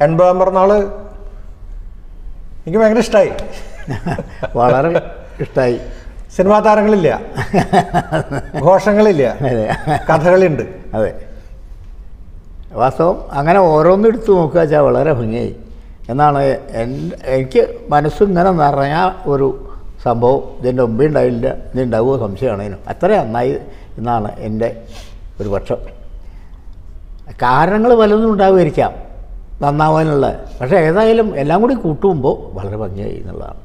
എൺപതാം പിറന്നാള് എനിക്ക് ഭയങ്കര ഇഷ്ടമായി വളരെ ഇഷ്ടമായി സിനിമാ താരങ്ങളില്ല ഘോഷങ്ങളില്ല അതെ കഥകളിയുണ്ട് അതെ വാസ്തവം അങ്ങനെ ഓരോന്നും എടുത്ത് നോക്കുക വെച്ചാൽ വളരെ ഭംഗിയായി എന്നാണ് എൻ്റെ എനിക്ക് മനസ്സിങ്ങനെ നിറഞ്ഞ ഒരു സംഭവം ഇതിൻ്റെ മുമ്പേ ഉണ്ടായില്ല ഇത് ഉണ്ടാവുമോ സംശയമാണ് ഇതിന് അത്ര നന്നായി എന്നാണ് എൻ്റെ ഒരു പക്ഷം കാരണങ്ങൾ പലതും ഉണ്ടാവുമായിരിക്കാം നന്നാവാനുള്ള പക്ഷേ ഏതായാലും എല്ലാം കൂടി കൂട്ടുമ്പോൾ വളരെ ഭംഗിയായി എന്നുള്ളതാണ്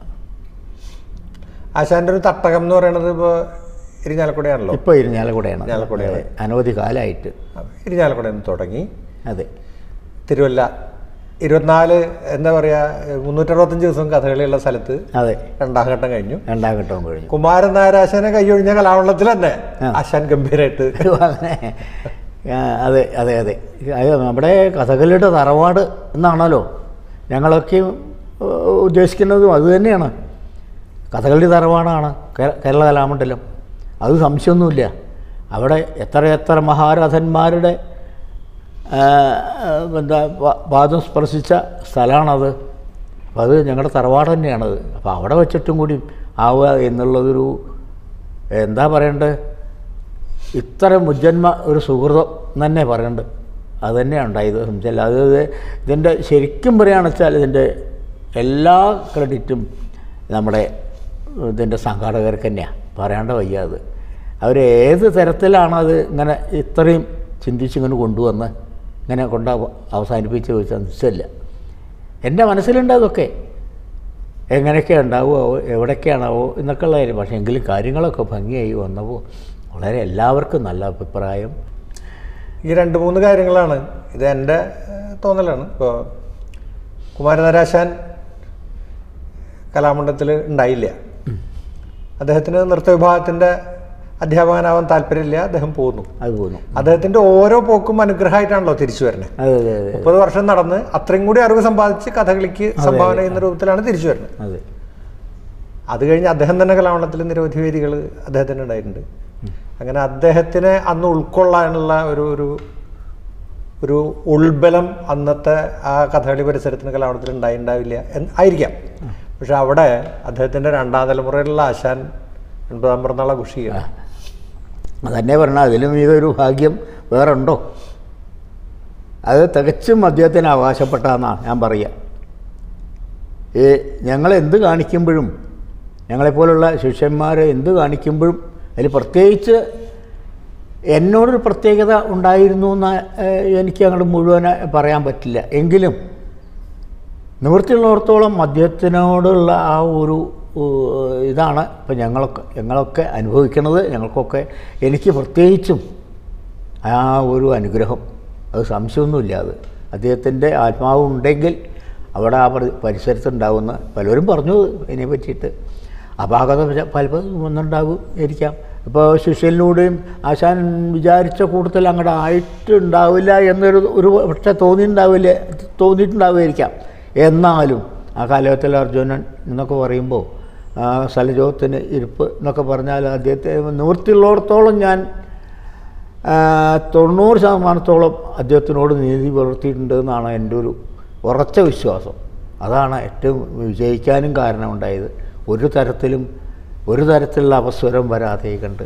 ആശാന്റെ ഒരു തട്ടകം എന്ന് പറയുന്നത് ഇപ്പോൾ ഇരിഞ്ഞാലക്കുടയാണല്ലോ ഇപ്പോൾ ഇരിഞ്ഞാലക്കുടയാണ് ഇരിഞ്ഞാലക്കുടയാണ്. അനവധി കാലമായിട്ട് ഇരിഞ്ഞാലക്കുടയിൽ നിന്ന് തുടങ്ങി അതെ തിരുവല്ല ഇരുപത്തിനാല് എന്താ പറയുക മുന്നൂറ്ററുപത്തഞ്ച് ദിവസം കഥകളിയുള്ള സ്ഥലത്ത് അതെ രണ്ടാം ഘട്ടം കഴിഞ്ഞു രണ്ടാം ഘട്ടവും കഴിഞ്ഞു കുമാരൻ നായരാശാനെ കൈയൊഴിഞ്ഞ കലാവളത്തിൽ തന്നെ ആ. ആശാൻ ഗംഭീരായിട്ട് അങ്ങനെ ആ, അതെ അതെ അതെ അത് നമ്മുടെ കഥകളിയുടെ തറവാട് എന്നാണല്ലോ ഞങ്ങളൊക്കെ ഏഹ്, ഉദ്ദേശിക്കുന്നതും അത് തന്നെയാണ് കഥകളി തറവാടാണ് കേ- കേരള കലാമണ്ഡലം അത് സംശയമൊന്നുമില്ല അവിടെ എത്ര എത്ര മഹാരഥന്മാരുടെ ആ, ആ, എന്താ പാ- പാദം സ്പർശിച്ച സ്ഥലമാണത് അപ്പോൾ അത് ഞങ്ങളുടെ തറവാട് തന്നെയാണത് അപ്പോൾ അവിടെ വെച്ചിട്ടും കൂടി ആവുക എന്നുള്ളതൊരു എന്താ പറയണ്ടത് ഇത്ര മുജ്ജന്മ ഒരു സുഹൃതം എന്ന് തന്നെ പറയണ്ട് അത് തന്നെയാണ് ഉണ്ടായത് സംശയമില്ല അത് ഇത് ഇതിൻ്റെ ശരിക്കും പറയുകയാണെന്ന് വെച്ചാൽ ഇതിൻ്റെ എല്ലാ ക്രെഡിറ്റും നമ്മുടെ ഇതിൻ്റെ സംഘാടകർക്ക് തന്നെയാണ് പറയാണ്ട് വയ്യ അത് അവർ ഏത് തരത്തിലാണ് അത് ഇങ്ങനെ ഇത്രയും ചിന്തിച്ചിങ്ങനെ കൊണ്ടുവന്ന് ഇങ്ങനെ കൊണ്ട് അവ- അവസാനിപ്പിച്ച് ചോദിച്ചാൽ നിശ്ചയമില്ല എൻ്റെ മനസ്സിലുണ്ട് അതൊക്കെ എങ്ങനെയൊക്കെ ഉണ്ടാവുമോ എവിടെയൊക്കെയാണാവോ എന്നൊക്കെ ഉള്ള കാര്യം പക്ഷേ എങ്കിലും കാര്യങ്ങളൊക്കെ ഭംഗിയായി വന്നപ്പോൾ വളരെ എല്ലാവർക്കും നല്ല അഭിപ്രായം ഈ രണ്ട് മൂന്ന് കാര്യങ്ങളാണ് ഇത് എൻ്റെ ഏഹ്, തോന്നലാണ് ഇപ്പോൾ കുമാരനാരാശാൻ കലാമണ്ഡലത്തിൽ ഉണ്ടായില്ല അദ്ദേഹത്തിന് നൃത്തവിഭാഗത്തിൻ്റെ അധ്യാപകനാവാൻ താല്പര്യമില്ല അദ്ദേഹം പോകുന്നു അത് തോന്നും അദ്ദേഹത്തിൻ്റെ ഓരോ പോക്കും അനുഗ്രഹമായിട്ടാണല്ലോ തിരിച്ചു വരുന്നത് അതെ അതെ അതെ മുപ്പത് വർഷം നടന്ന് അത്രയും കൂടി അറിവ് സമ്പാദിച്ച് കഥകളിക്ക് സംഭാവന ചെയ്യുന്ന രൂപത്തിലാണ് തിരിച്ചു വരുന്നത് അതെ അത് കഴിഞ്ഞ് അദ്ദേഹം തന്നെ കലാമണ്ഡലത്തിൽ നിരവധി വേദികൾ അദ്ദേഹത്തിന് ഉണ്ടായിട്ടുണ്ട് അങ്ങനെ അദ്ദേഹത്തിനെ അന്ന് ഉൾക്കൊള്ളാനുള്ള ഒരു ഒരു ഒരു ഉൾബലം അന്നത്തെ ആ കഥകളി പരിസരത്തിന് കലാമണ്ഡലത്തിൽ ഉണ്ടായിണ്ടാവില്ല എന്ന് ആയിരിക്കാം പക്ഷെ അവിടെ അദ്ദേഹത്തിൻ്റെ രണ്ടാം തലമുറയിലുള്ള ആശാൻ എൺപതാം പിറന്നാള കുഷിയ അതന്നെ പറഞ്ഞാൽ അതിലും ഇതൊരു ഭാഗ്യം വേറെ ഉണ്ടോ അത് തികച്ചും അദ്ദേഹത്തിന് അവകാശപ്പെട്ടതെന്നാണ് ഞാൻ പറയുക ഈ ഞങ്ങൾ എന്ത് കാണിക്കുമ്പോഴും ഞങ്ങളെപ്പോലുള്ള ശിഷ്യന്മാർ എന്ത് കാണിക്കുമ്പോഴും അതിൽ പ്രത്യേകിച്ച് എന്നോടൊരു പ്രത്യേകത ഉണ്ടായിരുന്നു എന്ന് ഏഹ്, എനിക്ക് അങ്ങോട്ട് മുഴുവൻ പറയാൻ പറ്റില്ല എങ്കിലും നിവൃത്തിയുള്ളിടത്തോളം അദ്ദേഹത്തിനോടുള്ള ആ ഒരു ഏഹ്, ഇതാണ് ഇപ്പം ഞങ്ങളൊക്കെ ഞങ്ങളൊക്കെ അനുഭവിക്കുന്നത് ഞങ്ങൾക്കൊക്കെ എനിക്ക് പ്രത്യേകിച്ചും ആ ഒരു അനുഗ്രഹം അത് സംശയമൊന്നുമില്ല അത് അദ്ദേഹത്തിൻ്റെ ആത്മാവ് ഉണ്ടെങ്കിൽ അവിടെ ആ പരി- പരിസരത്തുണ്ടാവുന്ന പലരും പറഞ്ഞു ഇതിനെ പറ്റിയിട്ട് അപാകത പല- പലതും വന്നുണ്ടാകും ഇരിക്കാം ഇപ്പോൾ ശിഷ്യനിലൂടെയും ആശാൻ വിചാരിച്ച കൂട്ടത്തിൽ അങ്ങോട്ട് ആയിട്ടുണ്ടാവില്ല എന്നൊരു ഒരു പക്ഷേ തോന്നിയിട്ടുണ്ടാവില്ല തോന്നിയിട്ടുണ്ടാവുമായിരിക്കാം എന്നാലും ആ കാലഘട്ടത്തിൽ അർജുനൻ എന്നൊക്കെ പറയുമ്പോൾ ആ സ്ഥലജോത്തിന് ഇരിപ്പ് എന്നൊക്കെ പറഞ്ഞാൽ അദ്ദേഹത്തെ നിവൃത്തിയുള്ളിടത്തോളം ഞാൻ ആ, തൊണ്ണൂറ് ശതമാനത്തോളം അദ്ദേഹത്തിനോട് നീതി പുലർത്തിയിട്ടുണ്ട് എന്നാണ് എൻ്റെ ഒരു ഉറച്ച വിശ്വാസം അതാണ് ഏറ്റവും വിജയിക്കാനും കാരണമുണ്ടായത് ഒരു തരത്തിലും ഒരു തരത്തിലുള്ള അപസ്വരം വരാതെ കണ്ട്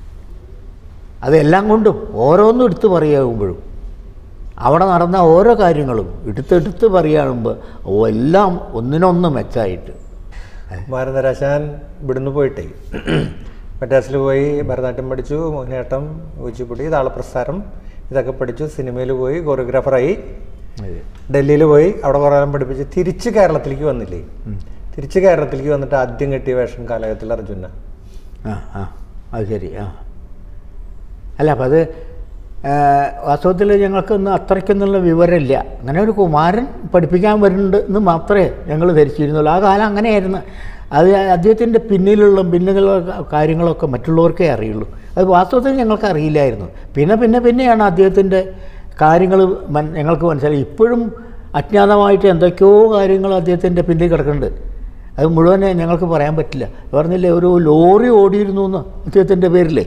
അതെല്ലാം കൊണ്ടും ഓരോന്നും എടുത്ത് പറയാകുമ്പോഴും അവിടെ നടന്ന ഓരോ കാര്യങ്ങളും എടുത്തെടുത്ത് പറയുമ്പോൾ എല്ലാം ഒന്നിനൊന്ന് മെച്ചായിട്ട് കുമാരനാരാശാൻ ഇവിടുന്ന് പോയിട്ടേ മദ്രാസിൽ പോയി ഭരതനാട്യം പഠിച്ചു മോഹിനിയാട്ടം കുച്ചിപ്പുടി താളപ്രസ്ഥാനം ഇതൊക്കെ പഠിച്ചു സിനിമയിൽ പോയി കൊറിയോഗ്രാഫറായി ഡൽഹിയിൽ പോയി അവിടെ കുറേ കാലം പഠിപ്പിച്ച് തിരിച്ച് കേരളത്തിലേക്ക് വന്നില്ലേ തിരിച്ച് കേരളത്തിലേക്ക് വന്നിട്ട് ആദ്യം കെട്ടിയ വേഷം കാലഘട്ടത്തിൽ അർജുന ആ ആ അത് ശരി ആ അല്ല അപ്പം അത് വാസ്തവത്തിൽ ഞങ്ങൾക്കൊന്നും അത്രയ്ക്കൊന്നുള്ള വിവരമില്ല അങ്ങനെ ഒരു കുമാരൻ പഠിപ്പിക്കാൻ വരുന്നുണ്ട് എന്ന് മാത്രമേ ഞങ്ങൾ ധരിച്ചിരുന്നുള്ളൂ ആ കാലം അങ്ങനെയായിരുന്നു അത് അദ്ദേഹത്തിൻ്റെ പിന്നിലുള്ള പിന്നിലുള്ള കാര്യങ്ങളൊക്കെ മറ്റുള്ളവർക്കേ അറിയുള്ളൂ അത് വാസ്തവത്തിൽ ഞങ്ങൾക്ക് അറിയില്ലായിരുന്നു പിന്നെ പിന്നെ പിന്നെയാണ് അദ്ദേഹത്തിൻ്റെ കാര്യങ്ങൾ മൻ ഞങ്ങൾക്ക് മനസ്സിലായി ഇപ്പോഴും അജ്ഞാതമായിട്ട് എന്തൊക്കെയോ കാര്യങ്ങൾ അദ്ദേഹത്തിൻ്റെ പിന്നിൽ കിടക്കുന്നുണ്ട് അത് മുഴുവൻ ഞങ്ങൾക്ക് പറയാൻ പറ്റില്ല പറഞ്ഞില്ലേ ഒരു ലോറി ഓടിയിരുന്നു എന്ന് അദ്ദേഹത്തിൻ്റെ പേരിലേ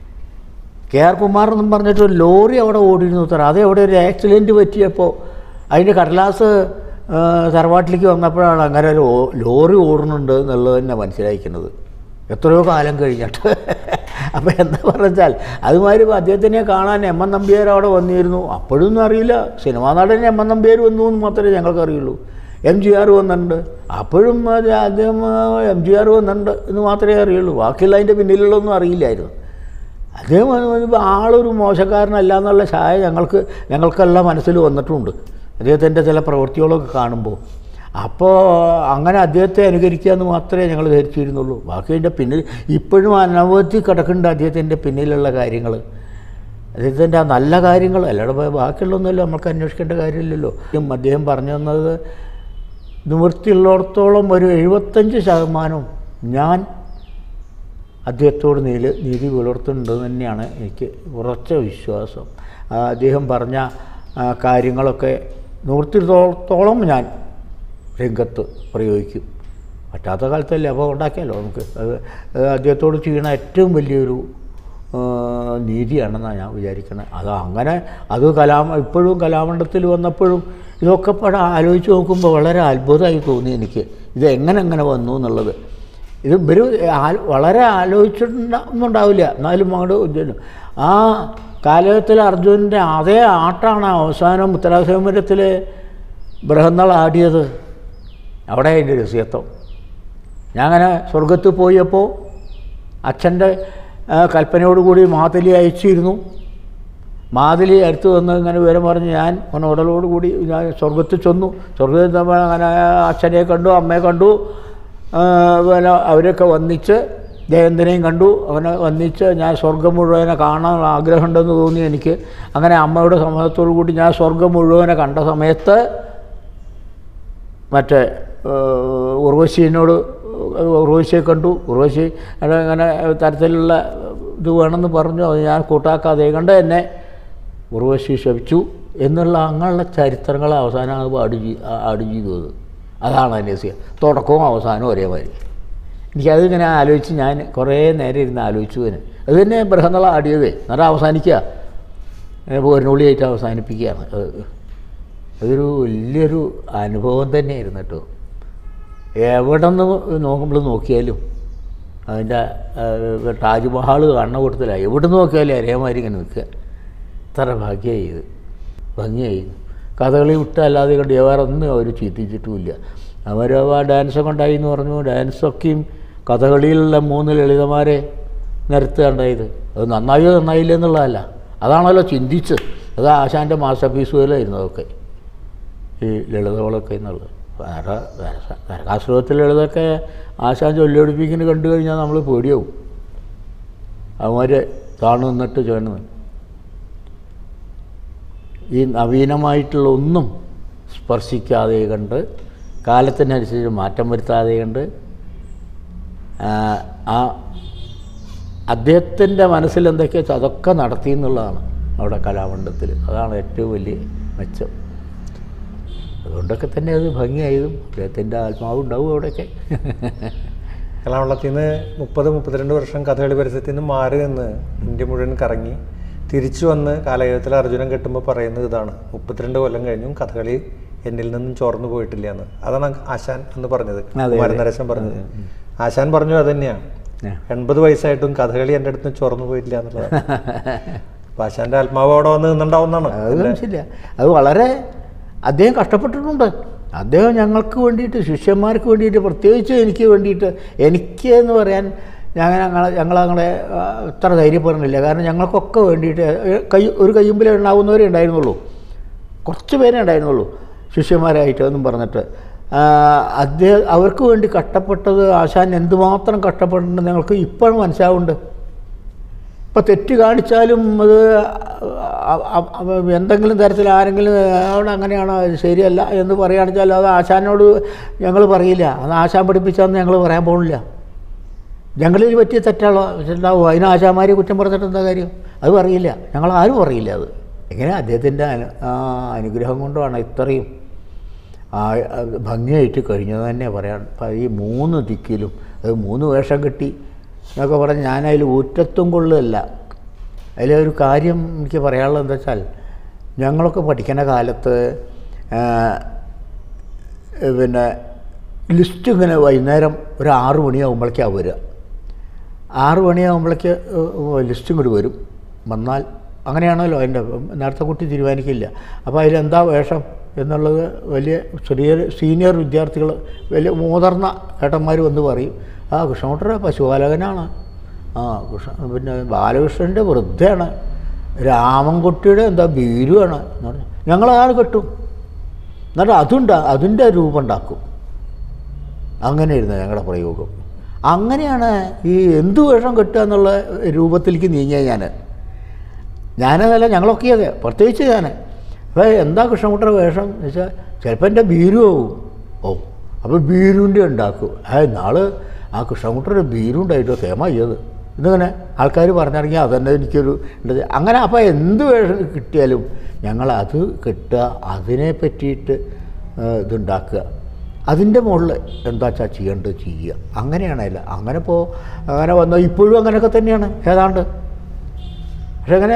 കെ ആർ കുമാർ എന്നും പറഞ്ഞിട്ട് ഒരു ലോറി അവിടെ ഓടിയിരുന്നു സാർ അത് അവിടെ ഒരു ആക്സിഡൻറ്റ് പറ്റിയപ്പോൾ അതിൻ്റെ കടലാസ് ആ, തറവാട്ടിലേക്ക് വന്നപ്പോഴാണ് അങ്ങനെ ഒരു ഓ- ലോറി ഓടുന്നുണ്ട് എന്നുള്ളത് തന്നെ മനസ്സിലാക്കുന്നത് എത്രയോ കാലം കഴിഞ്ഞിട്ട് അപ്പോൾ എന്താ പറഞ്ഞാൽ അതുമാതിരി അദ്ദേഹത്തിനെ കാണാൻ എം എൻ നമ്പ്യാർ അവിടെ വന്നിരുന്നു അപ്പോഴൊന്നും അറിയില്ല സിനിമാ നടൻ എം എൻ നമ്പ്യാർ വന്നു എന്ന് മാത്രമേ ഞങ്ങൾക്ക് അറിയുള്ളൂ എം ജി ആർ വന്നിട്ടുണ്ട് അപ്പോഴും അത് അദ്ദേഹം എം ജി ആർ വന്നിട്ടുണ്ട് എന്ന് മാത്രമേ അറിയുള്ളൂ ബാക്കിയുള്ള അതിൻ്റെ പിന്നിലുള്ളതൊന്നും അറിയില്ലായിരുന്നു അദ്ദേഹം വന്നപ്പോൾ ആളൊരു മോശക്കാരനല്ല എന്നുള്ള ഛായ ഞങ്ങൾക്ക് ഞങ്ങൾക്കെല്ലാം മനസ്സിൽ വന്നിട്ടുണ്ട് അദ്ദേഹത്തിൻ്റെ ചില പ്രവൃത്തികളൊക്കെ കാണുമ്പോൾ അപ്പോൾ അങ്ങനെ അദ്ദേഹത്തെ അനുകരിക്കുക എന്ന് മാത്രമേ ഞങ്ങൾ ധരിച്ചിരുന്നുള്ളൂ ബാക്കി അതിൻ്റെ പിന്നിൽ ഇപ്പോഴും അനവധി കിടക്കുന്നുണ്ട് അദ്ദേഹത്തിൻ്റെ പിന്നിലുള്ള കാര്യങ്ങൾ അദ്ദേഹത്തിൻ്റെ ആ നല്ല കാര്യങ്ങൾ അല്ലാതെ ബാ- ബാക്കിയുള്ളൊന്നുമല്ല നമുക്ക് അന്വേഷിക്കേണ്ട കാര്യമില്ലല്ലോ ഉം അദ്ദേഹം പറഞ്ഞു തന്നത് നിവൃത്തിയുള്ളിടത്തോളം ഒരു എഴുപത്തഞ്ച് ശതമാനവും ഞാൻ അദ്ദേഹത്തോട് നീതി നീതി പുലർത്തുന്നുണ്ടെന്ന് തന്നെയാണ് എനിക്ക് ഉറച്ച വിശ്വാസം ആ, അദ്ദേഹം പറഞ്ഞ ആ, കാര്യങ്ങളൊക്കെ നൂറ്റിത്തോളത്തോളം ഞാൻ രംഗത്ത് പ്രയോഗിക്കും പറ്റാത്ത കാലത്തല്ലേ അപ്പോൾ ഉണ്ടാക്കിയല്ലോ നമുക്ക് അത് അത് അദ്ദേഹത്തോട് ചെയ്യണ ഏറ്റവും വലിയൊരു ആ, നീതിയാണെന്നാണ് ഞാൻ വിചാരിക്കുന്നത് അത് അങ്ങനെ അത് കലാമ ഇപ്പോഴും കലാമണ്ഡലത്തിൽ വന്നപ്പോഴും ഇതൊക്കെ പടം ആലോചിച്ച് നോക്കുമ്പോൾ വളരെ അത്ഭുതമായി തോന്നി എനിക്ക് ഇത് എങ്ങനെ എങ്ങനെ വന്നു എന്നുള്ളത് ഇത് ഇവർ ആ- വളരെ ആലോചിച്ചിട്ടുണ്ടാവില്ല എന്നാലും അങ്ങോട്ട് ഉദ്ദേശം ആ കാലഘട്ടത്തിൽ അർജുനൻ്റെ അതേ ആട്ടാണ് അവസാനം ഉത്തരാസമരത്തിൽ ബൃഹന്നൾ ആടിയത് അവിടെ അതിൻ്റെ രഹസ്യത്വം ഞാൻ അങ്ങനെ സ്വർഗത്ത് പോയപ്പോൾ അച്ഛൻ്റെ ആ, കൽപ്പനയോടുകൂടി മാതലി അയച്ചിരുന്നു മാതിലി അടുത്ത് വന്ന് ഇങ്ങനെ വിവരം പറഞ്ഞ് ഞാൻ ഒന്ന് ഉടലോടുകൂടി ഞാൻ സ്വർഗത്തിൽ ചെന്നു സ്വർഗത്തിൽ നമ്മൾ അങ്ങനെ അച്ഛനെ കണ്ടു അമ്മയെ കണ്ടു ആ, പിന്നെ അവരൊക്കെ വന്നിച്ച് ജയന്തനെയും കണ്ടു അങ്ങനെ വന്നിച്ച് ഞാൻ സ്വർഗം മുഴുവനെ കാണാൻ ആഗ്രഹമുണ്ടെന്ന് തോന്നി എനിക്ക് അങ്ങനെ അമ്മയുടെ സമ്മതത്തോടു കൂടി ഞാൻ സ്വർഗം മുഴുവനെ കണ്ട സമയത്ത് മറ്റേ ഏഹ്, ഉർവശീനോട് ഉർവശിയെ കണ്ടു ഉർവശി അത് അങ്ങനെ തരത്തിലുള്ള ഇത് വേണമെന്ന് പറഞ്ഞു അത് ഞാൻ കൂട്ടാക്കാതെ കണ്ട് എന്നെ ഉർവശി ശപിച്ചു എന്നുള്ള അങ്ങനെയുള്ള ചരിത്രങ്ങൾ അവസാനം അത് ആഡ് ചെയ് ആഡ് ചെയ്തു അത് അതാണ് അന്വേഷിക്കുക തുടക്കവും അവസാനവും ഒരേമാതിരി എനിക്കതിങ്ങനെ ആലോചിച്ച് ഞാൻ കുറേ നേരം ഇരുന്ന് ആലോചിച്ചു തന്നെ അത് തന്നെ ബൃഹന്നുള്ള ആടിയതേ എന്നിട്ട് അവസാനിക്കുക പോരിനുള്ളിയായിട്ട് അവസാനിപ്പിക്കുകയാണ് അത് അതൊരു വലിയൊരു അനുഭവം തന്നെയായിരുന്നു കേട്ടോ എവിടെ നിന്ന് നോക്കുമ്പോൾ നോക്കിയാലും അതിൻ്റെ താജ്മഹാൾ കാണുന്ന കൂട്ടത്തില്ല എവിടെ നിന്ന് നോക്കിയാലും ഒരേമാതിരി ഇങ്ങനെ നിൽക്കുക ഇത്ര ഭാഗ്യമായി ഇത് ഭംഗിയായി കഥകളി വിട്ടല്ലാതെ കണ്ട് വേറെ ഒന്നും അവർ ചീത്തിച്ചിട്ടുമില്ല അവർ ആ ഡാൻസൊക്കെ ഉണ്ടായി എന്ന് പറഞ്ഞു ഡാൻസൊക്കെയും കഥകളിയിലുള്ള മൂന്ന് ലളിതമാരെ നിരത്തുകയുണ്ടായത് അത് നന്നായോ നന്നായില്ല എന്നുള്ളതല്ല അതാണല്ലോ ചിന്തിച്ച് അത് ആശാൻ്റെ മാസ്റ്റർ പീസ് പോലായിരുന്നു അതൊക്കെ ഈ ലളിതകളൊക്കെ എന്നുള്ളത് നരകാശ്രമത്തിൽ ലളിതൊക്കെ ആശാൻ ചൊല്ലിയൊടിപ്പിക്കുന്ന കണ്ടു കഴിഞ്ഞാൽ നമ്മൾ പേടിയാവും അവന്മാർ താണു നിന്നിട്ട് ചേർന്ന് ഈ നവീനമായിട്ടുള്ള ഒന്നും സ്പർശിക്കാതെ കണ്ട് കാലത്തിനനുസരിച്ച് മാറ്റം വരുത്താതെ കണ്ട് ആ, ആ അദ്ദേഹത്തിൻ്റെ മനസ്സിൽ എന്തൊക്കെയാ വെച്ചാൽ അതൊക്കെ നടത്തി എന്നുള്ളതാണ് അവിടെ കലാമണ്ഡലത്തിൽ അതാണ് ഏറ്റവും വലിയ മെച്ചം അതുകൊണ്ടൊക്കെ തന്നെ അത് ഭംഗിയായതും അദ്ദേഹത്തിൻ്റെ ആത്മാവ് ഉണ്ടാവും അവിടെയൊക്കെ കലാവളത്തിൽ നിന്ന് മുപ്പത് മുപ്പത്തിരണ്ട് വർഷം കഥകളി പരിസരത്തിൽ നിന്ന് മാറി നിന്ന് ഇന്ത്യ മുഴുവൻ കറങ്ങി തിരിച്ചു വന്ന് കാലഘട്ടത്തിൽ അർജുനൻ കെട്ടുമ്പോൾ പറയുന്നത് ഇതാണ് മുപ്പത്തിരണ്ട് കൊല്ലം കഴിഞ്ഞും കഥകളി എന്നിൽ നിന്നും ചോർന്നു പോയിട്ടില്ല എന്ന് അതാണ് ആശാൻ എന്ന് പറഞ്ഞത് അതെ. കുമാരനരശൻ പറഞ്ഞത് ആശാൻ പറഞ്ഞു അത് തന്നെയാണ് ആ. എൺപത് വയസ്സായിട്ടും കഥകളി എൻ്റെ അടുത്ത് നിന്ന് ചോർന്നു പോയിട്ടില്ല എന്നുള്ളതാണ് അപ്പൊ ആശാന്റെ ആത്മാവ് അവിടെ വന്ന് നിന്നുണ്ടാവുന്നതാണ് അത് സംശയമില്ല അത് വളരെ അദ്ദേഹം കഷ്ടപ്പെട്ടിട്ടുണ്ട് അദ്ദേഹം ഞങ്ങൾക്ക് വേണ്ടിയിട്ട് ശിഷ്യന്മാർക്ക് വേണ്ടിയിട്ട് പ്രത്യേകിച്ച് എനിക്ക് വേണ്ടിയിട്ട് എനിക്ക് എന്ന് പറയാൻ ഞാൻ ഞങ്ങൾ ഞങ്ങളങ്ങനെ ആ, ഇത്ര ധൈര്യപ്പെടുന്നില്ല കാരണം ഞങ്ങൾക്കൊക്കെ വേണ്ടിയിട്ട് ഏ, കൈ ഒരു കയ്യുമ്പിൽ ഉണ്ടാവുന്നവരേ ഉണ്ടായിരുന്നുള്ളൂ കുറച്ച് പേരേ ഉണ്ടായിരുന്നുള്ളൂ ശിഷ്യന്മാരായിട്ട് എന്നും പറഞ്ഞിട്ട് ആ, അദ്ദേഹം അവർക്ക് വേണ്ടി കഷ്ടപ്പെട്ടത് ആശാൻ എന്തുമാത്രം കഷ്ടപ്പെട്ടിട്ടുണ്ട് ഞങ്ങൾക്ക് ഇപ്പോഴും മനസ്സിലാവുന്നുണ്ട് ഇപ്പോൾ തെറ്റ് കാണിച്ചാലും അത് അ- അ- അ- എന്തെങ്കിലും തരത്തിൽ ആരെങ്കിലും അവിടെ അങ്ങനെയാണോ അത് ശരിയല്ല എന്ന് പറയുകയാണെച്ചാൽ അത് ആശാനോട് ഞങ്ങൾ പറയില്ല അത് ആശാൻ പഠിപ്പിച്ചാന്ന് ഞങ്ങൾ പറയാൻ പോകുന്നില്ല ഞങ്ങളിൽ പറ്റിയ തെറ്റാണോ ഉണ്ടാവും അതിന് ആശാന്മാരെ കുറ്റം പറഞ്ഞിട്ട് എന്താ കാര്യം അത് പറയില്ല ഞങ്ങൾ ആരും പറയില്ല അത് എങ്ങനെ അദ്ദേഹത്തിൻ്റെ അനു ആ അനുഗ്രഹം കൊണ്ടാണ് ഇത്രയും ആ അത് ഭംഗിയായിട്ട് കഴിഞ്ഞത് തന്നെ പറയാൻ ഇപ്പം ഈ മൂന്ന് ദിക്കിലും അത് മൂന്ന് വേഷം കെട്ടി എന്നൊക്കെ പറഞ്ഞ് ഞാനതിൽ ഊറ്റത്തും കൊള്ളുകയല്ല അതിലൊരു കാര്യം എനിക്ക് പറയാനുള്ളത് എന്താ വെച്ചാൽ ഞങ്ങളൊക്കെ പഠിക്കുന്ന കാലത്ത് ആ, പിന്നെ ലിസ്റ്റ് ഇങ്ങനെ വൈകുന്നേരം ഒരു ആറ് മണിയാകുമ്പോഴേക്കാണ് വരിക ആറ് മണിയാകുമ്പോഴേക്ക് ലിസ്റ്റ് ഇങ്ങോട്ട് വരും വന്നാൽ അങ്ങനെയാണല്ലോ അതിൻ്റെ നേരത്തെ കുട്ടി തീരുമാനിക്കില്ല അപ്പോൾ അതിലെന്താ വേഷം എന്നുള്ളത് വലിയ ചെറിയ സീനിയർ വിദ്യാർത്ഥികൾ വലിയ മുതിർന്ന ഏട്ടന്മാർ വന്ന് പറയും ആ കൃഷ്ണകുട്ടയുടെ പശുപാലകനാണ് ആ കൃഷ്ണ പിന്നെ ബാലകൃഷ്ണൻ്റെ വൃദ്ധയാണ് രാമൻകുട്ടിയുടെ എന്താ ബീരുവാണ് എന്ന് പറഞ്ഞു ഞങ്ങൾ ആൾ കെട്ടും എന്നിട്ട് അതുണ്ടാ അതിൻ്റെ രൂപം ഉണ്ടാക്കും അങ്ങനെയായിരുന്നു ഞങ്ങളുടെ പ്രയോഗം അങ്ങനെയാണ് ഈ എന്ത് വേഷം കെട്ടുക എന്നുള്ള രൂപത്തിലേക്ക് നീങ്ങിയ ഞാൻ ഞാനതല്ല ഞങ്ങളൊക്കെ അതെ പ്രത്യേകിച്ച് ഞാൻ അപ്പോൾ എന്താ കൃഷ്ണൻകുട്ടിയുടെ വേഷം എന്ന് വെച്ചാൽ ചിലപ്പോൾ എൻ്റെ ബീരു ആവും ഓ അപ്പോൾ ബീരുവിൻ്റെ ഉണ്ടാക്കും ആ നാള് ആ കൃഷ്ണൻകുട്ടിയുടെ ബീരു ഉണ്ടായിട്ടോ തേമായത് എന്നിങ്ങനെ ആൾക്കാർ പറഞ്ഞിറങ്ങി അതന്നെ എനിക്കൊരു ഉണ്ട് അങ്ങനെ അപ്പോൾ എന്ത് വേഷം കിട്ടിയാലും ഞങ്ങൾ അത് കിട്ടുക അതിനെ പറ്റിയിട്ട് ആ, ഇതുണ്ടാക്കുക അതിൻ്റെ മുകളിൽ എന്താ വെച്ചാൽ ചെയ്യേണ്ടത് ചെയ്യുക അങ്ങനെയാണ് അല്ല അങ്ങനെ ഇപ്പോൾ അങ്ങനെ വന്ന ഇപ്പോഴും അങ്ങനെയൊക്കെ തന്നെയാണ് ഏതാണ്ട് പക്ഷെ അങ്ങനെ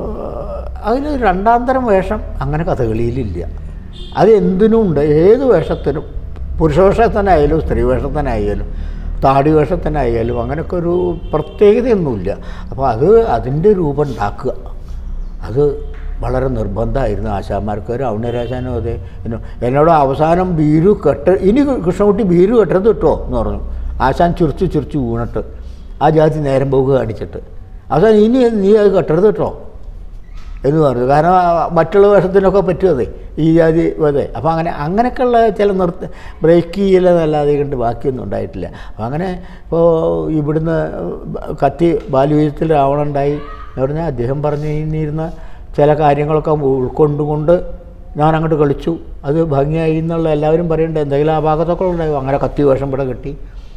അതിന് രണ്ടാം തരം വേഷം അങ്ങനെ കഥകളിയിലില്ല അത് എന്തിനും ഉണ്ട് ഏത് വേഷത്തിനും പുരുഷവേഷത്തിന് ആയാലും സ്ത്രീ വേഷത്തിന് ആയാലും താടി വേഷത്തിന് ആയാലും അങ്ങനെയൊക്കെ ഒരു പ്രത്യേകതയൊന്നുമില്ല അപ്പോൾ അത് അതിൻ്റെ രൂപം ഉണ്ടാക്കുക അത് വളരെ നിർബന്ധമായിരുന്നു ആശാന്മാർക്ക് ഒരു ഔണരാശാനും അതെ എന്നോ- എന്നോട് അവസാനം ബീരു കെട്ട് ഇനി കൃഷ്ണകുട്ടി ബീരു കെട്ടരുത് കിട്ടുമോ എന്ന് പറഞ്ഞു ആശാൻ ചിരിച്ച് ചിരിച്ച് വീണിട്ട് ആ ജാതി നേരം പോവുക കാണിച്ചിട്ട് അവസാനം ഇനി നീ അത് കെട്ടരുത് കേട്ടോ എന്ന് പറഞ്ഞു കാരണം ആ മറ്റുള്ള വേഷത്തിനൊക്കെ പറ്റുമതേ ഈ ജാതി അതെ അപ്പോൾ അങ്ങനെ അങ്ങനെയൊക്കെയുള്ള ചില നിർത്ത ബ്രേക്ക് ചെയ്യലെന്നല്ലാതെ കണ്ട് ബാക്കിയൊന്നും ഉണ്ടായിട്ടില്ല അപ്പോൾ അങ്ങനെ ഇപ്പോൾ ഇവിടുന്ന് കത്തി ബാലുവീര്യത്തിൽ രാവണുണ്ടായി എന്ന് പറഞ്ഞാൽ അദ്ദേഹം പറഞ്ഞിരുന്ന ചില കാര്യങ്ങളൊക്കെ ഉൾക്കൊണ്ടുകൊണ്ട് ഞാൻ അങ്ങോട്ട് കളിച്ചു അത് ഭംഗിയായി എന്നുള്ള എല്ലാവരും പറയുന്നുണ്ട് എന്തെങ്കിലും ആ ഭാഗത്തൊക്കെ ഉണ്ടായി അങ്ങനെ കത്തി വേഷം ഇവിടെ കെട്ടി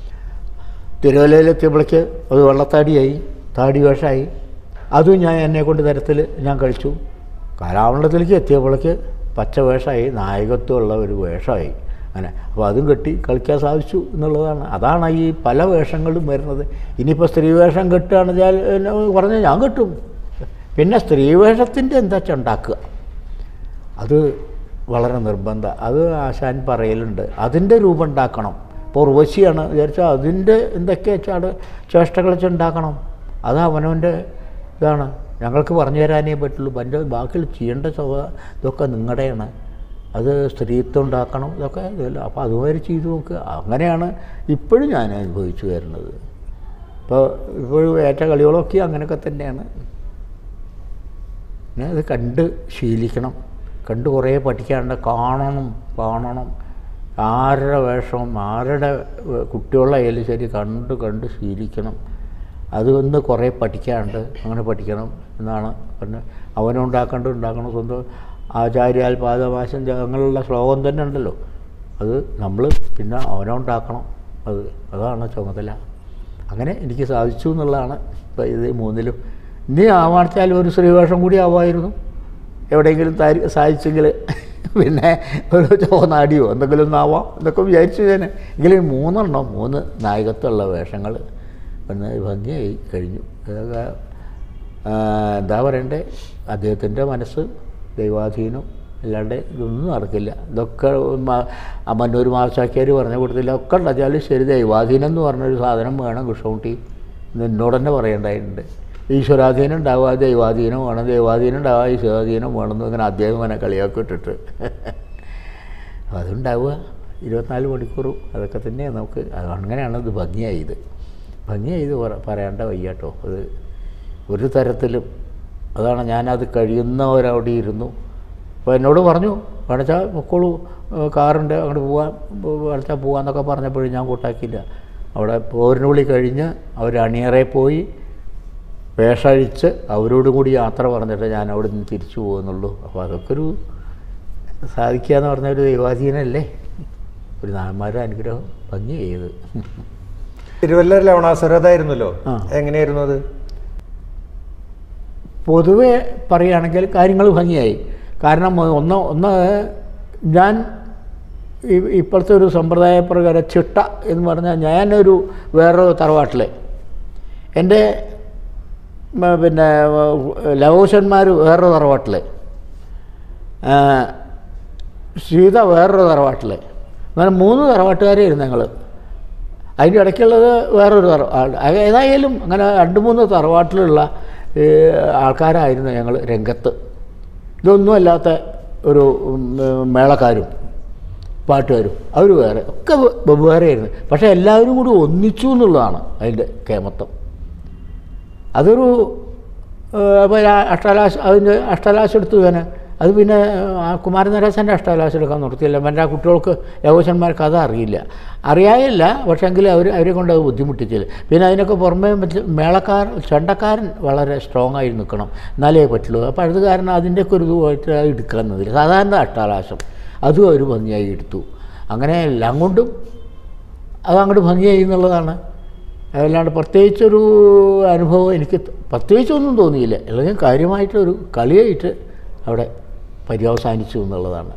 തിരുവല്ലയിലെത്തിയപ്പോഴേക്ക് അത് വെള്ളത്താടിയായി താടി വേഷമായി അതും ഞാൻ എന്നെ കൊണ്ട് തരത്തിൽ ഞാൻ കഴിച്ചു കലാമണ്ഡലത്തിലേക്ക് എത്തിയപ്പോഴേക്ക് പച്ച വേഷമായി നായകത്വമുള്ള ഒരു വേഷമായി അങ്ങനെ അപ്പോൾ അതും കെട്ടി കളിക്കാൻ സാധിച്ചു എന്നുള്ളതാണ് അതാണ് ഈ പല വേഷങ്ങളും വരുന്നത് ഇനിയിപ്പോൾ സ്ത്രീ വേഷം കെട്ടുകയാണെന്ന് വെച്ചാൽ പറഞ്ഞാൽ ഞാൻ കെട്ടും പിന്നെ സ്ത്രീ വേഷത്തിൻ്റെ എന്താ വെച്ചാൽ ഉണ്ടാക്കുക അത് വളരെ നിർബന്ധം അത് ആശാൻ പറയലുണ്ട് അതിൻ്റെ രൂപം ഉണ്ടാക്കണം ഇപ്പോൾ ഉർവശിയാണ് വിചാരിച്ചാൽ അതിൻ്റെ എന്തൊക്കെയാ വെച്ചാൽ ചേഷ്ടകൾ വെച്ച് ഉണ്ടാക്കണം അത് അവനവൻ്റെ ഇതാണ് ഞങ്ങൾക്ക് പറഞ്ഞു തരാനേ പറ്റുള്ളൂ എൻ്റെ ബാക്കിൽ ചെയ്യേണ്ട സ്വഭ ഇതൊക്കെ നിങ്ങളുടെയാണ് അത് സ്ത്രീത്വം ഉണ്ടാക്കണം ഇതൊക്കെ ഇതല്ല അപ്പോൾ അതുമാതിരി ചെയ്തു നോക്കുക അങ്ങനെയാണ് ഇപ്പോഴും ഞാൻ അനുഭവിച്ചു വരുന്നത് ഇപ്പോൾ ഇപ്പോഴും ഏറ്റ കളികളൊക്കെ അങ്ങനെയൊക്കെ തന്നെയാണ് പിന്നെ അത് കണ്ട് ശീലിക്കണം കണ്ട് കുറേ പഠിക്കാണ്ട് കാണണം കാണണം ആരുടെ വേഷവും ആരുടെ ഏഹ്, കുട്ടികളായാലും ശരി കണ്ട് കണ്ട് ശീലിക്കണം അത് ഒന്ന് കുറേ പഠിക്കാണ്ട് അങ്ങനെ പഠിക്കണം എന്നാണ് പിന്നെ അവനുണ്ടാക്കേണ്ടത് ഉണ്ടാക്കണം സ്വന്തം ആചാര്യാൽ പാദമാശം അങ്ങനെയുള്ള ശ്ലോകം തന്നെ ഉണ്ടല്ലോ അത് നമ്മൾ പിന്നെ അവനുണ്ടാക്കണം അത് അതാണ് ചുമതല അങ്ങനെ എനിക്ക് സാധിച്ചു എന്നുള്ളതാണ് ഇപ്പോൾ ഇത് മൂന്നിലും ഇനി ആവാണിച്ചാൽ ഒരു സ്ത്രീവേഷം കൂടി ആവായിരുന്നു എവിടെയെങ്കിലും താരി സാധിച്ചെങ്കിൽ പിന്നെ ഒരു ചോനാടിയോ എന്തെങ്കിലും ഒന്ന് ആവാം എന്നൊക്കെ വിചാരിച്ചു ഞാൻ എങ്കിലും മൂന്നെണ്ണം മൂന്ന് നായകത്വമുള്ള വേഷങ്ങൾ പിന്നെ ഭംഗിയായി കഴിഞ്ഞു അതൊക്കെ ആ, എന്താ പറയണ്ടേ അദ്ദേഹത്തിൻ്റെ മനസ്സ് ദൈവാധീനം അല്ലാണ്ട് ഇതൊന്നും നടക്കില്ല ഇതൊക്കെ മ- ആ മന്നൂർ മാസാക്കിയാർ പറഞ്ഞ കൂട്ടത്തില്ല ഒക്കെ ഉണ്ടാച്ചാൽ ശരി ദൈവാധീനം എന്ന് പറഞ്ഞൊരു സാധനം വേണം കൃഷ്ണകുട്ടി എന്ന് എന്നോട് തന്നെ പറയേണ്ടതായിട്ടുണ്ട് ഈശ്വരാധീനം ഉണ്ടാവുക ദൈവാധീനം വേണം ദൈവാധീനം ഉണ്ടാവുക ഈശ്വരാധീനം വേണമെന്ന് ഇങ്ങനെ അദ്ദേഹം ഇങ്ങനെ കളിയാക്കി ഇട്ടിട്ട് അപ്പോൾ അതുണ്ടാവുക ഇരുപത്തിനാല് മണിക്കൂറും അതൊക്കെ തന്നെയാണ് നമുക്ക് അത് അങ്ങനെയാണ് ഇത് ഭംഗിയായത് ഭംഗിയായത് പറ- പറയേണ്ട വയ്യാട്ടോ അത് ഒരു തരത്തിലും അതാണ് ഞാനത് കഴിയുന്നവരവിടെ ഇരുന്നു അപ്പോൾ എന്നോട് പറഞ്ഞു വേണച്ചാൽ പൊക്കോളൂ ഏഹ് കാറുണ്ട് അങ്ങോട്ട് പോവാൻ വേണച്ചാൽ പോവാന്നൊക്കെ പറഞ്ഞപ്പോഴും ഞാൻ കൂട്ടാക്കിയില്ല അവിടെ പോരിന് വിളി കഴിഞ്ഞ് അവർ അണിയറെ പോയി വേഷഴിച്ച് അവരോടും കൂടി യാത്ര പറഞ്ഞിട്ട് ഞാൻ അവിടെ നിന്ന് തിരിച്ചു പോകുന്നുള്ളൂ അപ്പോൾ അതൊക്കെ ഒരു സാധിക്കുക എന്ന് പറഞ്ഞ ഒരു ദൈവാധീനല്ലേ ഒരു നായന്മാരുടെ അനുഗ്രഹം ഭംഗി ചെയ്ത് തിരുവല്ല ലവണാസുരതായിരുന്നല്ലോ ആ. എങ്ങനെയായിരുന്നു അത് പൊതുവെ പറയുകയാണെങ്കിൽ കാര്യങ്ങൾ ഭംഗിയായി കാരണം ഒന്ന് ഒന്ന് ഞാൻ ഈ- ഇപ്പോഴത്തെ ഒരു സമ്പ്രദായ പ്രകാരം ചിട്ട എന്ന് പറഞ്ഞാൽ ഞാനൊരു വേറൊരു തറവാട്ടിലെ എൻ്റെ മ- പിന്നെ ലവോശന്മാർ വേറൊരു തറവാട്ടിലെ ആ, സീത വേറൊരു തറവാട്ടിൽ അങ്ങനെ മൂന്ന് തറവാട്ടുകാരായിരുന്നു ഞങ്ങൾ അതിൻ്റെ ഇടയ്ക്കുള്ളത് വേറൊരു തറവാട് ഏതായാലും അങ്ങനെ രണ്ട് മൂന്ന് തറവാട്ടിലുള്ള ഏ, ആൾക്കാരായിരുന്നു ഞങ്ങൾ രംഗത്ത് ഇതൊന്നും അല്ലാത്ത ഒരു ഉം, മേളക്കാരും പാട്ടുകാരും അവർ വേറെ ഒക്കെ വെ- വെവ്വേറെയായിരുന്നു പക്ഷേ എല്ലാവരും കൂടി ഒന്നിച്ചു എന്നുള്ളതാണ് അതിൻ്റെ കേമത്വം അതൊരു അപ്പോൾ അഷ്ടലാശ അതിൻ്റെ അഷ്ടലാശം എടുത്തു ഞാൻ അത് പിന്നെ ആ കുമാരനരാശൻ്റെ അഷ്ടലാശം എടുക്കാൻ നിർത്തിയില്ല എൻ്റെ ആ കുട്ടികൾക്ക് യവശന്മാർക്ക് അത് അറിയില്ല അറിയായില്ല പക്ഷേ എങ്കിൽ അവർ അവരെ കൊണ്ട് അത് ബുദ്ധിമുട്ടിച്ചില്ല പിന്നെ അതിനൊക്കെ പുറമേ മറ്റ് മേളക്കാരൻ ചെണ്ടക്കാരൻ വളരെ സ്ട്രോങ് ആയി നിൽക്കണം എന്നാലേ പറ്റുള്ളൂ അപ്പോൾ അത് കാരണം അതിൻ്റെയൊക്കെ ഒരു ഇതുമായിട്ട് അത് എടുക്കാമെന്നതില്ല സാധാരണ അഷ്ടാലാശം അതും അവർ ഭംഗിയായി എടുത്തു അങ്ങനെ എല്ലാം കൊണ്ടും അത് അങ്ങോട്ട് ഭംഗിയായി എന്നുള്ളതാണ് അല്ലാണ്ട് പ്രത്യേകിച്ചൊരു അനുഭവം എനിക്ക് ത- പ്രത്യേകിച്ചൊന്നും തോന്നിയില്ല അല്ലെങ്കിൽ കാര്യമായിട്ടൊരു കളിയായിട്ട് അവിടെ പര്യവസാനിച്ചു എന്നുള്ളതാണ്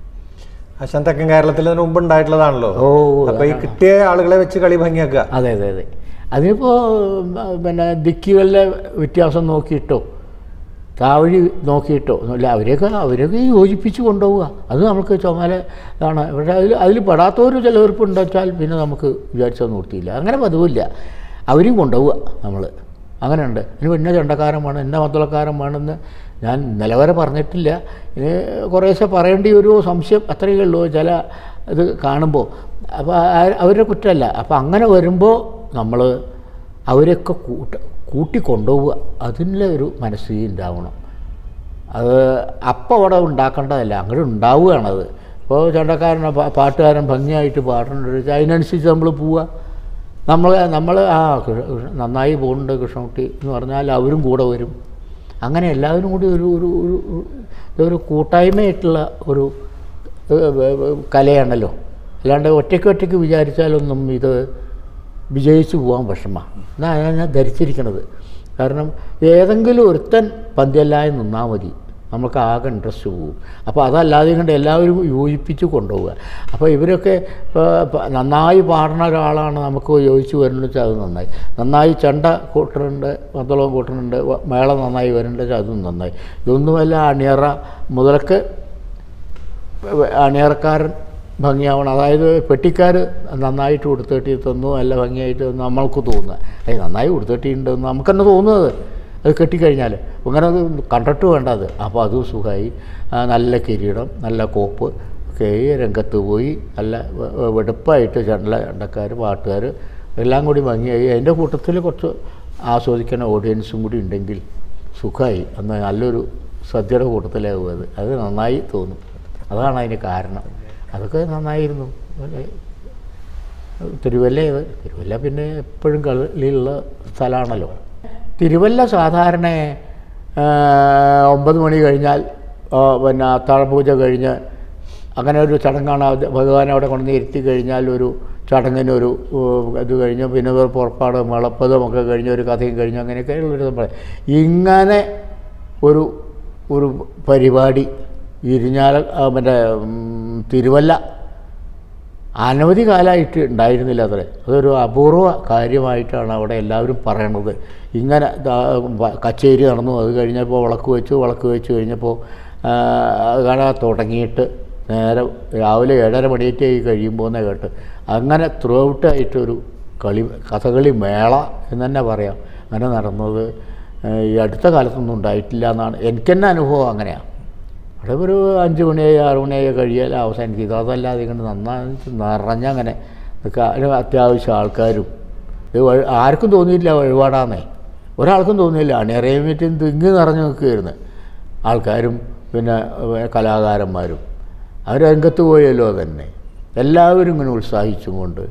ആശാൻ തെക്കൻ കേരളത്തിൽ ഇതിന് മുമ്പ് ഉണ്ടായിട്ടുള്ളതാണല്ലോ ഓ അപ്പൊ ഈ കിട്ടിയ ആളുകളെ വെച്ച് കളി ഭംഗിയാക്കുക അതെ അതെ അതെ അതിനിപ്പോൾ പിന്നെ ദിക്കുകളിലെ വ്യത്യാസം നോക്കിയിട്ടോ താവഴി നോക്കിയിട്ടോ ഒന്നുമില്ല അവരെയൊക്കെ അവരൊക്കെ യോജിപ്പിച്ച് കൊണ്ടുപോവുക അത് നമുക്ക് ചുമല ഇതാണ് പക്ഷേ അതിൽ അതിൽ പെടാത്തൊരു ചിലവെറുപ്പ് ഉണ്ടാച്ചാൽ പിന്നെ നമുക്ക് വിചാരിച്ചാൽ നിർത്തിയില്ല അങ്ങനെ പതിവില്ല അവരും കൊണ്ടുപോവുക നമ്മൾ അങ്ങനെയുണ്ട് ഇനി ഇന്ന ചണ്ടക്കാരൻ വേണം ഇന്ന മത്തുളക്കാരൻ വേണമെന്ന് ഞാൻ നിലവരെ പറഞ്ഞിട്ടില്ല ഇനി കുറേശ്ശെ പറയേണ്ട ഒരു സംശയം അത്രയേ ഉള്ളൂ ചില ഇത് കാണുമ്പോൾ അപ്പോൾ അവരുടെ കുറ്റമല്ല അപ്പോൾ അങ്ങനെ വരുമ്പോൾ നമ്മൾ അവരൊക്കെ കൂട്ട കൂട്ടിക്കൊണ്ടുപോവുക അതിനുള്ള ഒരു മനസ്സ് ഉണ്ടാവണം അത് അപ്പം അവിടെ ഉണ്ടാക്കേണ്ടതല്ല അങ്ങോട്ട് ഉണ്ടാവുകയാണത് ഇപ്പോൾ ചണ്ടക്കാരൻ പാ- പാട്ടുകാരൻ ഭംഗിയായിട്ട് പാടുന്നുണ്ട് അതിനനുസരിച്ച് നമ്മൾ പോവുക നമ്മൾ നമ്മൾ ആ കൃ- കൃ- നന്നായി പോകുന്നുണ്ട് കൃഷ്ണകുട്ടി എന്ന് പറഞ്ഞാൽ അവരും കൂടെ വരും അങ്ങനെ എല്ലാവരും കൂടി ഒരു ഒരു ഒരു ഒരു- ഇതൊരു കൂട്ടായ്മയായിട്ടുള്ള ഒരു ഏഹ്, ഏഹ്, ഏഹ്, കലയാണല്ലോ അല്ലാണ്ട് ഒറ്റയ്ക്ക് ഒറ്റയ്ക്ക് വിചാരിച്ചാലൊന്നും ഇത് വിജയിച്ചു പോകാൻ വിഷമമാണ് എന്നാണ് ഞാൻ ഞാൻ ധരിച്ചിരിക്കണത് കാരണം ഏതെങ്കിലും ഒരുത്തൻ പന്തിയല്ലായി നിന്നാൽ മതി നമുക്ക് ആകെ ഇൻട്രസ്റ്റ് പോകും അപ്പോൾ അതല്ലാതെ കൊണ്ട് എല്ലാവരും യോജിപ്പിച്ച് കൊണ്ടുപോവുക അപ്പോൾ ഇവരൊക്കെ ഇപ്പോൾ പ- നന്നായി പാടുന്ന ഒരാളാണ് നമുക്ക് യോജിച്ച് വരുന്നത് വെച്ചാൽ അത് നന്നായി നന്നായി ചെണ്ട കൂട്ടുന്നുണ്ട് മദ്ദളവും കൂട്ടുന്നുണ്ട് വ- മേളം നന്നായി വരുന്നുണ്ട് വെച്ചാൽ അതും നന്നായി ഇതൊന്നുമല്ല അണിയറ മുതലക്ക് അണിയറക്കാരൻ ഭംഗിയാവണം അതായത് പെട്ടിക്കാർ നന്നായിട്ട് ഉടുത്തട്ടി തന്നു നല്ല ഭംഗിയായിട്ട് നമ്മൾക്ക് തോന്നുക ഏയ് നന്നായി ഉടുത്തട്ടിയുണ്ടെന്ന് നമുക്ക് തന്നെ തോന്നുന്നത് അത് കെട്ടിക്കഴിഞ്ഞാൽ അങ്ങനെ അത് കണ്ടിട്ട് വേണ്ട അത് അപ്പോൾ അതും സുഖമായി ആ, നല്ല കിരീടം നല്ല കോപ്പ് ഒക്കെ ആയി രംഗത്ത് പോയി നല്ല വെ- വെ- വെടുപ്പായിട്ട് ചെണ്ട ചണ്ടക്കാർ പാട്ടുകാർ എല്ലാം കൂടി ഭംഗിയായി അതിൻ്റെ കൂട്ടത്തിൽ കുറച്ച് ആസ്വദിക്കുന്ന ഓഡിയൻസും കൂടി ഉണ്ടെങ്കിൽ സുഖമായി അന്ന് നല്ലൊരു സദ്യയുടെ കൂട്ടത്തിലാവും അത് അത് നന്നായി തോന്നും അതാണ് അതിന് കാരണം അതൊക്കെ നന്നായിരുന്നു പിന്നെ തിരുവല്ല ഇത് തിരുവല്ല പിന്നെ എപ്പോഴും കളിയുള്ള സ്ഥലമാണല്ലോ തിരുവല്ല സാധാരണ ആ, ഒമ്പത് മണി കഴിഞ്ഞാൽ ആ, പിന്നെ അത്താഴപൂജ കഴിഞ്ഞ് അങ്ങനെ ഒരു ചടങ്ങാണ് അത് ഭഗവാനെ അവിടെ കൊണ്ടുവന്ന് ഇരുത്തി കഴിഞ്ഞാൽ ഒരു ചടങ്ങിനൊരു ഉം, ഇത് കഴിഞ്ഞ് പിന്നെ ഒരു പുറപ്പാട് മേളപ്പതും ഒക്കെ കഴിഞ്ഞ് ഒരു കഥയും കഴിഞ്ഞ് അങ്ങനെയൊക്കെ ഉള്ളൊരു സംഭവം ഇങ്ങനെ ഒരു ഒരു പരിപാടി ഇരിഞ്ഞാല ആ, മറ്റേ ഉം, തിരുവല്ല അനവധി കാലമായിട്ട് ഉണ്ടായിരുന്നില്ല അത്രേ അതൊരു അപൂർവ കാര്യമായിട്ടാണ് അവിടെ എല്ലാവരും പറയണത് ഇങ്ങനെ ദാ വ- കച്ചേരി നടന്നു അത് കഴിഞ്ഞപ്പോൾ വിളക്ക് വെച്ചു വിളക്ക് വെച്ച് കഴിഞ്ഞപ്പോൾ കാണാൻ തുടങ്ങിയിട്ട് നേരെ രാവിലെ ഏഴര മണിയേറ്റ് ആയി കഴിയുമ്പോൾ എന്നേ കേട്ട് അങ്ങനെ ത്രൂ ഔട്ടായിട്ടൊരു കളി കഥകളി മേള എന്ന് തന്നെ പറയാം അങ്ങനെ നടന്നത് ഏഹ്, ഈ അടുത്ത കാലത്തൊന്നും ഉണ്ടായിട്ടില്ല എന്നാണ് എനിക്ക് തന്നെ അനുഭവം അങ്ങനെയാണ് അവിടെ ഒരു അഞ്ച് മണിയായി ആറ് മണിയായി കഴിയാൽ അവസാനിക്കും ഇത് അതല്ലാതെ ഇങ്ങനെ നന്നായി നിറഞ്ഞങ്ങനെ നിൽക്കുക അതിന് അത്യാവശ്യം ആൾക്കാരും ഇത് വഴി- ആർക്കും തോന്നിയില്ല വഴിപാടാന്നേ ഒരാൾക്കും തോന്നിയില്ല അണിയറയും മറ്റും തിങ്ങി നിറഞ്ഞു നിൽക്കുകയായിരുന്നു ആൾക്കാരും പിന്നെ ഏഹ്, കലാകാരന്മാരും അവർ രംഗത്ത് പോയല്ലോ തന്നെ എല്ലാവരും ഇങ്ങനെ ഉത്സാഹിച്ചും കൊണ്ട്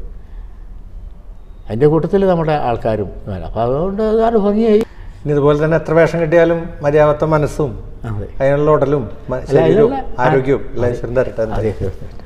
അതിൻ്റെ കൂട്ടത്തിൽ നമ്മുടെ ആൾക്കാരും അപ്പോൾ അതുകൊണ്ട് അതാണ് ഭംഗിയായി ഇനി ഇതുപോലെ തന്നെ എത്ര വേഷം കിട്ടിയാലും മര്യാദത്ത മനസ്സും അതെ അതിനുള്ള ഉടലും മ- ശരീരവും അതിനുള്ള- ആരോഗ്യവും എല്ലാം ഈശ്വരൻ തരട്ടെ അതെ